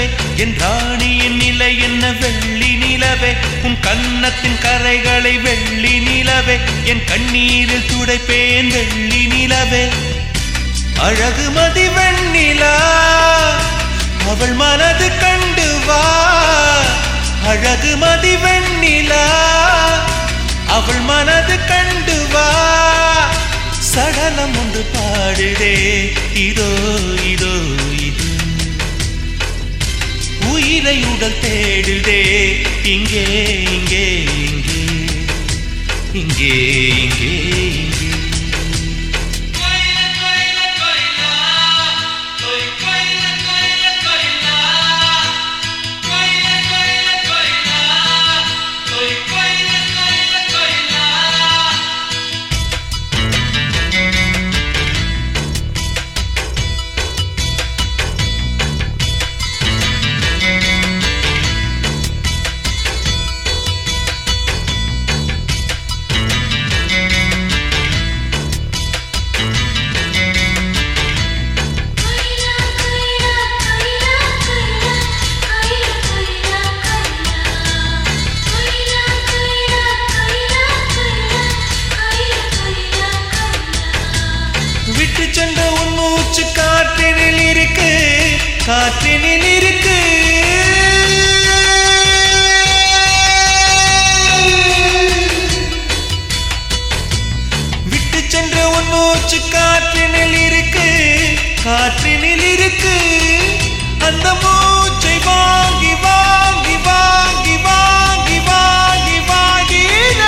நிலவே என் ராணியின் நிலை என்ன வெள்ளி நிலவே உன் கன்னத்தின் கரைகளை வெள்ளி நிலவே என் கண்ணீரில் துடைப்பேன் வெள்ளி நிலவே அழகு மதி வெண்ணிலா அவள் மனது கண்டு வா அழகு மதி வெண்ணிலா அவள் மனது கண்டு வா சடலம் ஒன்று பாடுதே இதோ இதோ இது உயிரை உடல் தேடுதே இங்கே இங்கே இங்கே இங்கே இங்கே இங்கே கைலா கைலா கைலா கைலா கைலா கைலா கைலா கைலா கைலா கைலா கைலா கைலா விட்டு சென்ற உன் மூச்சு காற்றினில் இருக்கு காற்றினில் இருக்கு விட்டு சென்ற உன் மூச்சு காற்றினில் இருக்கு காற்றினில் இருக்கு அந்த மூச்சை வாங்கி வாங்கி வாங்கி வாங்கி வாங்கி வாங்கி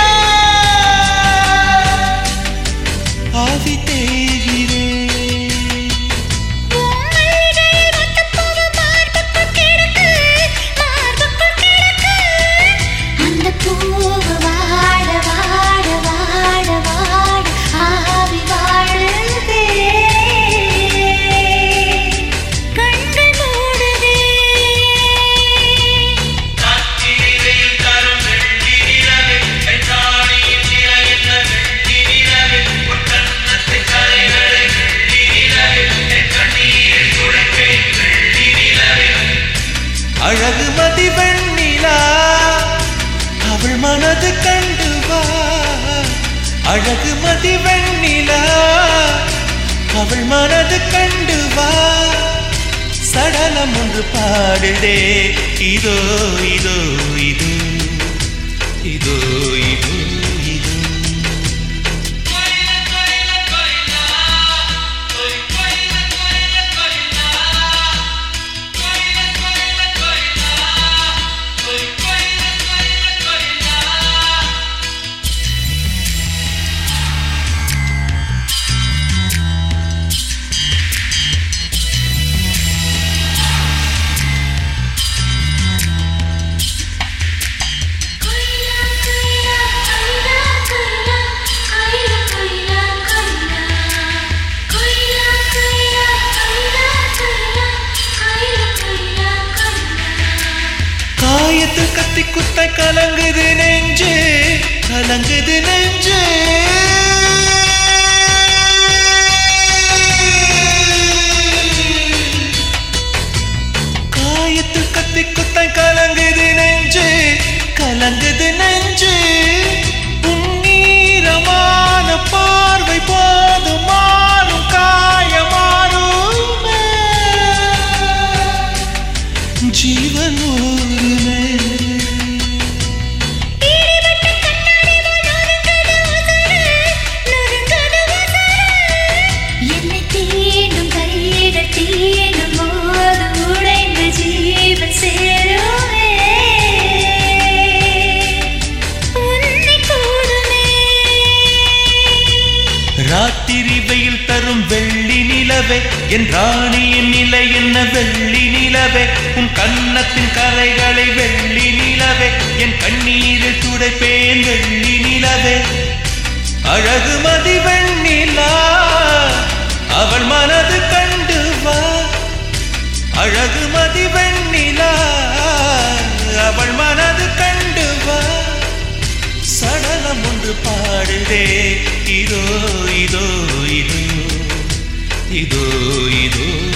ஆவி தேய்கிறேன் மல்லிகையில் வட்டப்பூவு மார்புக்குள் கிடக்கு, மார்புக்குள் கிடக்கு. அந்த பூவு வாட வாட வாட வாட ஆவி வாழுதே. கண்கள் மூடுதே. அழகு மதி வெண்ணிலா அவள் மனது கண்டு வா அழகு மதி வெண்ணிலா அவள் மனது கண்டு வா சடலம் ஒன்று பாடுதே இதோ இதோ இது இதோ இதோ இதோ கைலா கைலா கைலா கைலா கைலா கைலா கைலா கைலா கைலா கைலா கைலா கைலா கைலா கைலா காயத்தில் கத்தி குத்த கலங்குது நெஞ்சு கலங்குது நெஞ்சு காயத்தில் கத்தி குத்த கலங்குது நெஞ்சு கலங்குது நெஞ்சு உன்னீரமான பார்வை போது மாறும் காயமாறுமே ஜீவன் ஊருமே ஈடிவட்ட கண்ணாடி போல் நொறுங்குது உசுரு, நொறுங்குது உசுரு. என்னை தீண்டும் கைகள் தீண்டும் போது உடைந்து ஜீவன் சேருமே. உன்னை கூடுமே. ராத்திரி வெயில் தரும் வெள்ளி நிலவே என் ராணியின் நிலை என்ன வெள்ளி நிலவே உன் கன்னத்தின் கரைகளை வெள்ளி நிலவே என் கண்ணீரில் துடைப்பேன் வெள்ளி நிலவே அழகு மதி வெண்ணிலா அவள் மனது கண்டு வா அழகு மதி வெண்ணிலா அவள் மனது கண்டு வா சடலம் ஒன்று பாடுதே இதோ இதோ இதோ இதோ இதோ